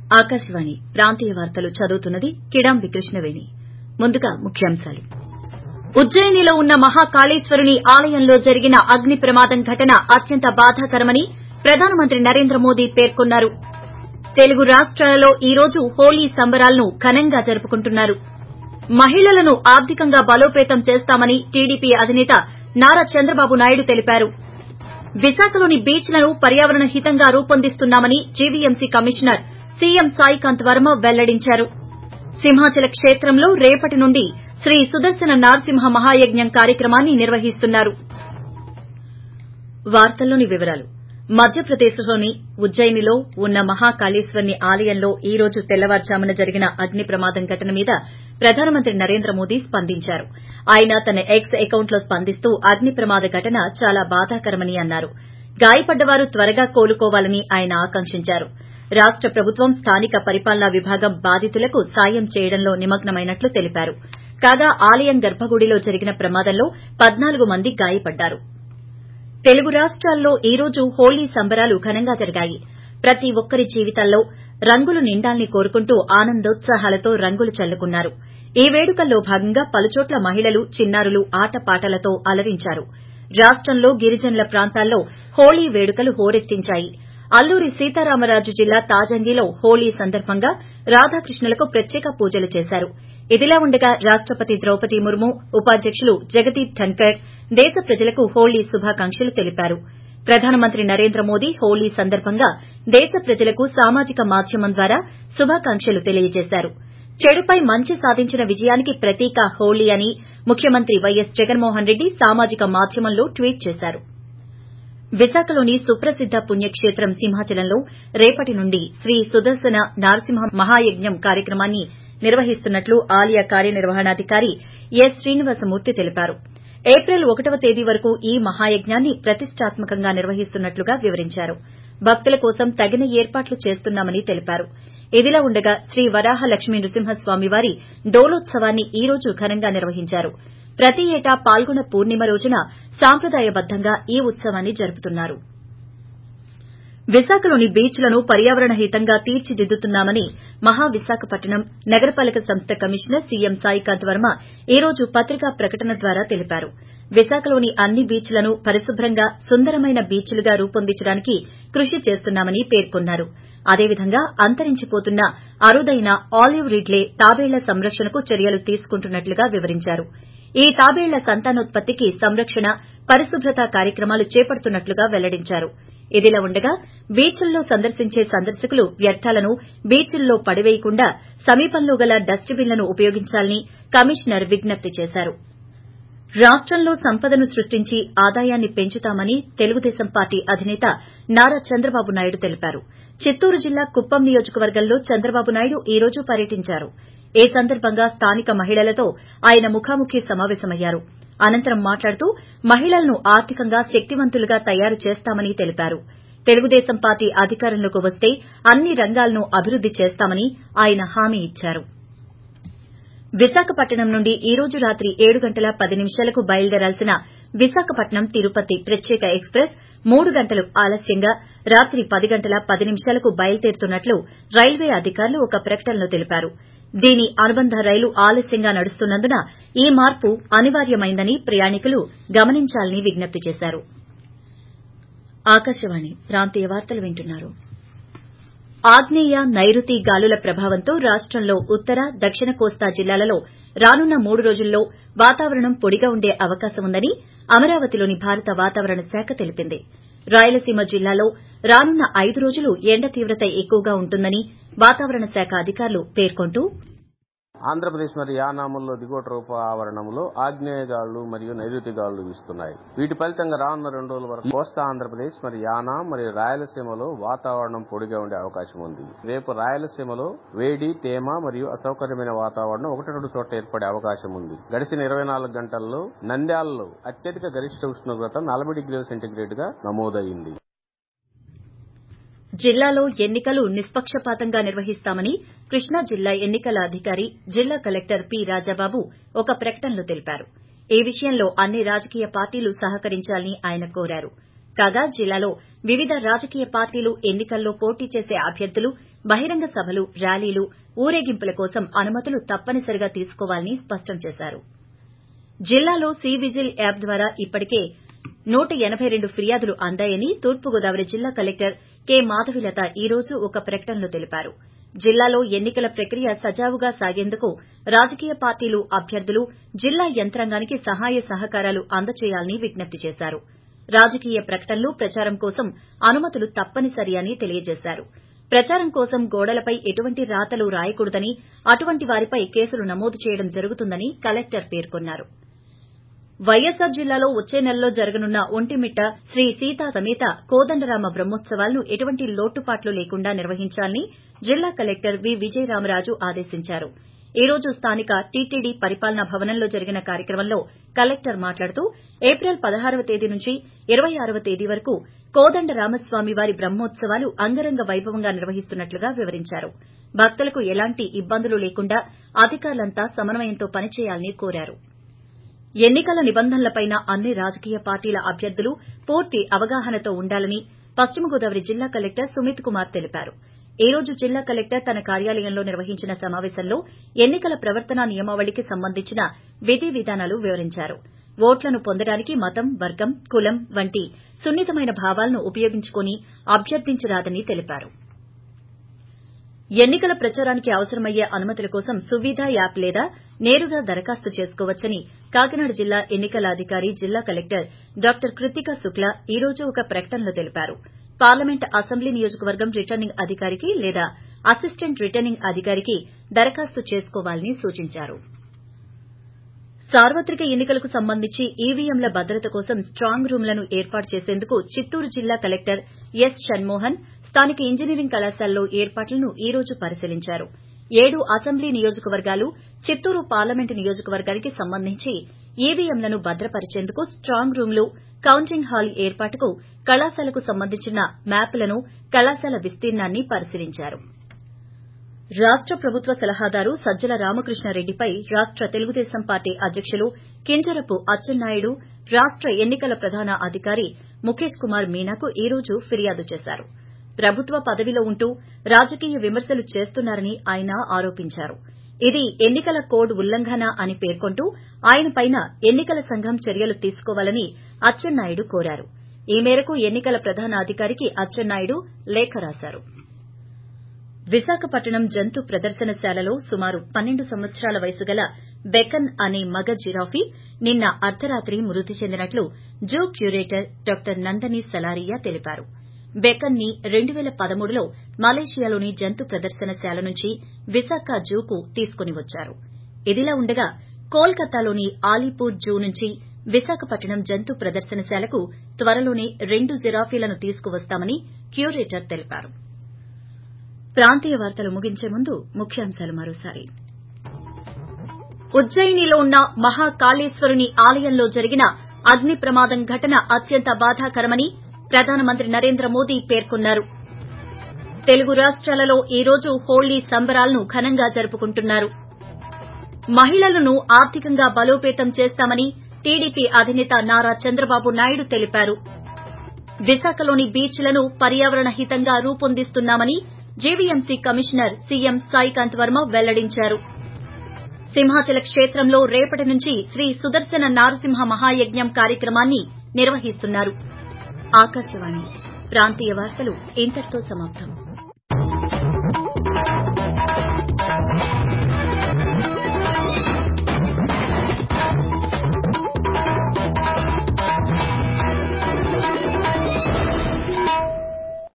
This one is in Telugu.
ఆకాశవాణి ప్రాంతీయ వార్తలు చదువుతున్నది కిడాంబి కృష్ణవేణి ముందుగా ముఖ్యాంశాలు ఉజ్జయినిలో ఉన్న మహాకాళేశ్వరుని ఆలయంలో జరిగిన అగ్ని ప్రమాదం ఘటన అత్యంత బాధాకరమని ప్రధానమంత్రి నరేంద్ర మోదీ పేర్కొన్నారు తెలుగు రాష్టాలలో ఈ రోజు హోళీ సంబరాలను ఘనంగా జరుపుకుంటున్నారు మహిళలను ఆర్థికంగా బలోపేతం చేస్తామని టీడీపీ అధినేత నారా చంద్రబాబు నాయుడు తెలిపారు విశాఖలోని బీచ్లను పర్యావరణ హితంగా రూపొందిస్తున్నామని GVMC commissioner CM Saikanth Varma వెల్లడించారు సింహాచల క్షేత్రంలో రేపటి నుండి శ్రీ సుదర్శన నారసింహ మహాయజ్ఞం కార్యక్రమాన్ని నిర్వహిస్తున్నారు మధ్యప్రదేశ్లోని ఉజ్జయినిలో ఉన్న మహాకాళేశ్వరుని ఆలయంలో ఈ రోజు తెల్లవారుజామున జరిగిన అగ్ని ప్రమాదం ఘటన మీద ప్రధానమంత్రి నరేంద్ర మోదీ స్పందించారు ఆయన తన ఎక్స్ అకౌంట్లో స్పందిస్తూ అగ్ని ప్రమాద ఘటన చాలా బాధాకరమని అన్నారు గాయపడ్డవారు త్వరగా కోలుకోవాలని ఆయన ఆకాంక్షించారు రాష్ట ప్రభుత్వం స్థానిక పరిపాలనా విభాగం బాధితులకు సాయం చేయడంలో నిమగ్నమైనట్లు తెలిపారు కాగా ఆలయం గర్భగుడిలో జరిగిన ప్రమాదంలో పద్నాలుగు మంది గాయపడ్డారు తెలుగు రాష్టాల్లో ఈ రోజు హోళీ సంబరాలు ఘనంగా జరిగాయి ప్రతి ఒక్కరి జీవితాల్లో రంగులు నిండాలని కోరుకుంటూ ఆనందోత్సాహాలతో రంగులు చల్లుకున్నారు ఈ వేడుకల్లో భాగంగా పలుచోట్ల మహిళలు చిన్నారులు ఆటపాటలతో అలరించారు రాష్టంలో గిరిజనుల ప్రాంతాల్లో హోళీ వేడుకలు హోరెత్తించాయి అల్లూరి సీతారామరాజు జిల్లా తాజంగిలో హోళీ సందర్భంగా రాధాకృష్ణులకు ప్రత్యేక పూజలు చేశారు ఇదిలా ఉండగా రాష్టపతి ద్రౌపది ముర్ము ఉపాధ్యకులు జగదీప్ ధన్కర్ దేశ ప్రజలకు హోళీ శుభాకాంక్షలు తెలిపారు ప్రధానమంత్రి నరేంద్ర మోదీ హోళీ సందర్భంగా దేశ ప్రజలకు సామాజిక మాధ్యమం ద్వారా శుభాకాంక్షలు తెలియజేశారు చెడుపై మంచి సాధించిన విజయానికి ప్రతీక హోళీ అని ముఖ్యమంత్రి వైఎస్ జగన్మోహన్ రెడ్డి సామాజిక మాధ్యమంలో ట్వీట్ చేశారు విశాఖలోని సుప్రసిద్ద పుణ్యక్షేత్రం సింహాచలంలో రేపటి నుండి శ్రీ సుదర్శన నారసింహ మహాయజ్ఞం కార్యక్రమాన్ని నిర్వహిస్తున్నట్లు ఆలయ కార్యనిర్వహణాధికారి ఎస్ శ్రీనివాసమూర్తి తెలిపారు ఏప్రిల్ ఒకటవ తేదీ వరకు ఈ మహాయజ్ఞాన్ని ప్రతిష్టాత్మకంగా నిర్వహిస్తున్నట్లుగా వివరించారు భక్తుల కోసం తగిన ఏర్పాట్లు చేస్తున్నామని తెలిపారు ఇదిలా ఉండగా శ్రీ వరాహ లక్ష్మీ నృసింహస్వామివారి డోలోత్సవాన్ని ఈ రోజు ఘనంగా నిర్వహించారు ప్రతి ఏటా పాల్గొన పూర్ణిమ రోజున సాంప్రదాయబద్దంగా ఈ ఉత్సవాన్ని జరుపుతున్నారు విశాఖలోని బీచ్లను పర్యావరణ హితంగా తీర్చిదిద్దుతున్నామని మహావిశాఖపట్నం నగరపాలక సంస్థ కమిషనర్ సీఎం సాయికాంత్ వర్మ ఈ రోజు పత్రికా ప్రకటన ద్వారా తెలిపారు విశాఖలోని అన్ని బీచ్లను పరిశుభ్రంగా సుందరమైన బీచ్లుగా రూపొందించడానికి కృషి చేస్తున్నామని పేర్కొన్నారు అదేవిధంగా అంతరించిపోతున్న అరుదైన ఆలివ్ రిడ్లే తాబేళ్ల సంరక్షణకు చర్యలు తీసుకుంటున్నట్లుగా వివరించారు ఈ తాబేళ్ల సంతానోత్పత్తికి సంరక్షణ పరిశుభ్రత కార్యక్రమాలు చేపడుతున్నట్లుగా వెల్లడించారు ఇదిలా ఉండగా బీచ్ల్లో సందర్శించే సందర్శకులు వ్యర్థాలను బీచ్ల్లో పడివేయకుండా సమీపంలో గల డస్ట్బిన్లను ఉపయోగించాలని కమిషనర్ విజ్ఞప్తి చేశారు రాష్టంలో సంపదను సృష్టించి ఆదాయాన్ని పెంచుతామని తెలుగుదేశం పార్టీ అధినేత నారా చంద్రబాబు నాయుడు తెలిపారు చిత్తూరు జిల్లా కుప్పం నియోజకవర్గంలో చంద్రబాబు నాయుడు ఈ రోజు పర్యటించారు ఈ సందర్భంగా స్థానిక మహిళలతో ఆయన ముఖాముఖి సమావేశమయ్యారు అనంతరం మాట్లాడుతూ మహిళలను ఆర్థికంగా శక్తివంతులుగా తయారు చేస్తామని తెలిపారు తెలుగుదేశం పార్టీ అధికారంలోకి వస్తే అన్ని రంగాలను అభివృద్ది చేస్తామని ఆయన హామీ ఇచ్చారు విశాఖపట్నం నుండి ఈ రోజు రాత్రి ఏడు గంటల పది నిమిషాలకు బయలుదేరాల్సిన విశాఖపట్నం తిరుపతి ప్రత్యేక ఎక్స్ప్రెస్ మూడు గంటలు ఆలస్యంగా రాత్రి పది గంటల పది నిమిషాలకు బయలుదేరుతున్నట్లు రైల్వే అధికారులు ఒక ప్రకటనలో తెలిపారు దీని అనుబంధ రైలు ఆలస్యంగా నడుస్తున్నందున ఈ మార్పు అనివార్యమైందని ప్రయాణికులు గమనించాలని విజ్ఞప్తి చేశారు ఆగ్నేయ నైరుతి గాలుల ప్రభావంతో రాష్టంలో ఉత్తర దక్షిణ కోస్తా జిల్లాలలో రానున్న మూడు రోజుల్లో వాతావరణం పొడిగా ఉండే అవకాశం ఉందని అమరావతిలోని భారత వాతావరణ శాఖ తెలిపింది రాయలసీమ జిల్లాలో రానున్న ఐదు రోజులు ఎండ తీవ్రత ఎక్కువగా ఉంటుందని వాతావరణ శాఖ అధికారులు పేర్కొంటూ ఆంధ్రప్రదేశ్ మరియు యానాముల్లో దిగువ రూప ఆవరణంలో ఆగ్నేయ గాలులు మరియు నైరుతి గాలులు వీస్తున్నాయి వీటి ఫలితంగా రానున్న రెండు రోజుల వరకు కోస్తా ఆంధ్రప్రదేశ్ మరియు యానాం మరియు రాయలసీమలో వాతావరణం పొడిగా ఉండే అవకాశం ఉంది రేపు రాయలసీమలో వేడి తేమ మరియు అసౌకర్యమైన వాతావరణం ఒకటి రెండు చోట్ల ఏర్పడే అవకాశం ఉంది గడిచిన ఇరవై నాలుగు గంటల్లో నంద్యాలలో అత్యధిక గరిష్ట ఉష్ణోగ్రత నలభై డిగ్రీల సెంటీగ్రేడ్ గా నమోదైంది జిల్లాలో ఎన్నికలు నిష్పక్షపాతంగా నిర్వహిస్తామని కృష్ణా జిల్లా ఎన్నికల అధికారి జిల్లా కలెక్టర్ పి రాజాబాబు ఒక ప్రకటనలో తెలిపారు ఈ విషయంలో అన్ని రాజకీయ పార్టీలు సహకరించాలని ఆయన కోరారు కాగా జిల్లాలో వివిధ రాజకీయ పార్టీలు ఎన్నికల్లో పోటీ చేసే అభ్యర్థులు బహిరంగ సభలు ర్యాలీలు ఊరేగింపుల కోసం అనుమతులు తప్పనిసరిగా తీసుకోవాలని స్పష్టం చేశారు జిల్లాలో సి విజిల్ యాప్ ద్వారా ఇప్పటికే నూట ఎనబై రెండు ఫిర్యాదులు అందాయని తూర్పుగోదావరి జిల్లా కలెక్టర్ కె మాధవిలత ఈ రోజు ఒక ప్రకటనలో తెలిపారు జిల్లాలో ఎన్నికల ప్రక్రియ సజావుగా సాగేందుకు రాజకీయ పార్టీలు అభ్యర్థులు జిల్లా యంత్రాంగానికి సహాయ సహకారాలు అందజేయాలని విజ్ఞప్తి చేశారు రాజకీయ ప్రకటనలు ప్రచారం కోసం అనుమతులు తప్పనిసరి అని తెలియజేశారు ప్రచారం కోసం గోడలపై ఎటువంటి రాతలు రాయకూడదని అటువంటి వారిపై కేసులు నమోదు చేయడం జరుగుతుందని కలెక్టర్ పేర్కొన్నారు వైఎస్సార్ జిల్లాలో వచ్చే నెలలో జరగనున్న ఒంటిమిట్ట శ్రీ సీతా సమేత కోదండరామ బ్రహ్మోత్సవాలను ఎటువంటి లోటుపాట్లు లేకుండా నిర్వహించాలని జిల్లా కలెక్టర్ వి విజయరామరాజు ఆదేశించారు ఈ రోజు స్థానిక టీటీడీ పరిపాలనా భవనంలో జరిగిన కార్యక్రమంలో కలెక్టర్ మాట్లాడుతూ ఏప్రిల్ పదహారవ తేదీ నుంచి ఇరవై ఆరవ తేదీ వరకు కోదండ రామస్వామి వారి బ్రహ్మోత్సవాలు అంగరంగ వైభవంగా నిర్వహిస్తున్నట్లుగా వివరించారు భక్తులకు ఎలాంటి ఇబ్బందులు లేకుండా అధికారులంతా సమన్వయంతో పనిచేయాలని కోరారు ఎన్నికల నిబంధనలపైన అన్ని రాజకీయ పార్టీల అభ్యర్థులు పూర్తి అవగాహనతో ఉండాలని పశ్చిమ గోదావరి జిల్లా కలెక్టర్ సుమిత్ కుమార్ తెలిపారు ఈ రోజు జిల్లా కలెక్టర్ తన కార్యాలయంలో నిర్వహించిన సమావేశంలో ఎన్నికల ప్రవర్తనా నియమావళికి సంబంధించిన విధి విధానాలు వివరించారు ఓట్లను పొందడానికి మతం వర్గం కులం వంటి సున్నితమైన భావాలను ఉపయోగించుకుని అభ్యర్థించరాదని తెలిపారు ఎన్నికల ప్రచారానికి అవసరమయ్యే అనుమతుల కోసం సువిధ యాప్ లేదా నేరుగా దరఖాస్తు చేసుకోవచ్చని కాకినాడ జిల్లా ఎన్నికల అధికారి జిల్లా కలెక్టర్ డాక్టర్ కృతికా శుక్లా ఈ రోజు ఒక ప్రకటనలో తెలిపారు పార్లమెంట్ అసెంబ్లీ నియోజకవర్గం రిటర్నింగ్ అధికారికి లేదా అసిస్టెంట్ రిటర్నింగ్ అధికారికి దరఖాస్తు చేసుకోవాలని సూచించారు సార్వత్రిక ఎన్నికలకు సంబంధించి ఈవీఎంల భద్రత కోసం స్టాంగ్ రూంలను ఏర్పాటు చేసేందుకు చిత్తూరు జిల్లా కలెక్టర్ ఎస్ షణ్మోహన్ స్థానిక ఇంజనీరింగ్ కళాశాలలో ఏర్పాట్లను ఈ రోజు పరిశీలించారు ఏడు అసెంబ్లీ నియోజకవర్గాలు చిత్తూరు పార్లమెంటు నియోజకవర్గానికి సంబంధించి ఈవీఎంలను భద్రపరిచేందుకు స్టాంగ్ రూంలు కౌంటింగ్ హాల్ ఏర్పాటుకు కళాశాలకు సంబంధించిన మ్యాప్లను కళాశాల విస్తీర్ణాన్ని పరిశీలించారు రాష్ట ప్రభుత్వ సలహాదారు సజ్జల రామకృష్ణారెడ్డిపై రాష్ట తెలుగుదేశం పార్టీ అధ్యకులు కింజరపు అచ్చెన్నాయుడు రాష్ట ఎన్నికల ప్రధాన అధికారి ముఖేష్ కుమార్ మీనాకు ఈ రోజు ఫిర్యాదు చేశారు ప్రభుత్వ పదవిలో ఉంటూ రాజకీయ విమర్శలు చేస్తున్నారని ఆయన ఆరోపించారు ఇది ఎన్నికల కోడ్ ఉల్లంఘన అని పేర్కొంటూ ఆయనపైన ఎన్నికల సంఘం చర్యలు తీసుకోవాలని అచ్చెన్నాయుడు కోరారు ఈ మేరకు ఎన్నికల ప్రధాన అధికారికి అచ్చెన్నాయుడు లేఖ రాశారు విశాఖపట్నం జంతు ప్రదర్శనశాలలో సుమారు పన్నెండు సంవత్సరాల వయసు గల బెకన్ అనే మగ జిరాఫీ నిన్న అర్ధరాత్రి మృతి చెందినట్లు zoo curator doctor Nandani Salaria తెలిపారు బెకన్ ని రెండు పేల పదమూడులో మలేషియాలోని జంతు ప్రదర్శనశాల నుంచి విశాఖ జూకు తీసుకుని వచ్చారు ఇదిలా ఉండగా కోల్కతాలోని ఆలీపూర్ జూ నుంచి విశాఖపట్నం జంతు ప్రదర్శనశాలకు త్వరలోనే రెండు జిరాఫీలను తీసుకువస్తామని క్యూరేటర్ తెలిపారు ప్రాంతీయ వార్తలు ముగించే ముందు ముఖ్యాంశాలు మరోసారి ఉజ్జయినిలో ఉన్న మహాకాళేశ్వరుని ఆలయంలో జరిగిన అగ్ని ప్రమాదం ఘటన అత్యంత బాధాకరమని ప్రధానమంత్రి నరేంద్ర మోదీ పేర్కొన్నారు తెలుగు రాష్టాలలో ఈ రోజు హోళీ సంబరాలను ఘనంగా జరుపుకుంటున్నారు మహిళలను ఆర్థికంగా బలోపేతం చేస్తామని టీడీపీ అధినేత నారా చంద్రబాబు నాయుడు తెలిపారు విశాఖలోని బీచ్లను పర్యావరణ హితంగా రూపొందిస్తున్నామని GVMC commissioner CM Saikanth Varma వెల్లడించారు సింహాచల క్షేత్రంలో రేపటి నుంచి శ్రీ సుదర్శన నారసింహ మహాయజ్ఞం కార్యక్రమాన్ని నిర్వహిస్తున్నారు ఆకాశవాణి ప్రాంతీయ వార్తలు ఇంతటితో సమాప్తం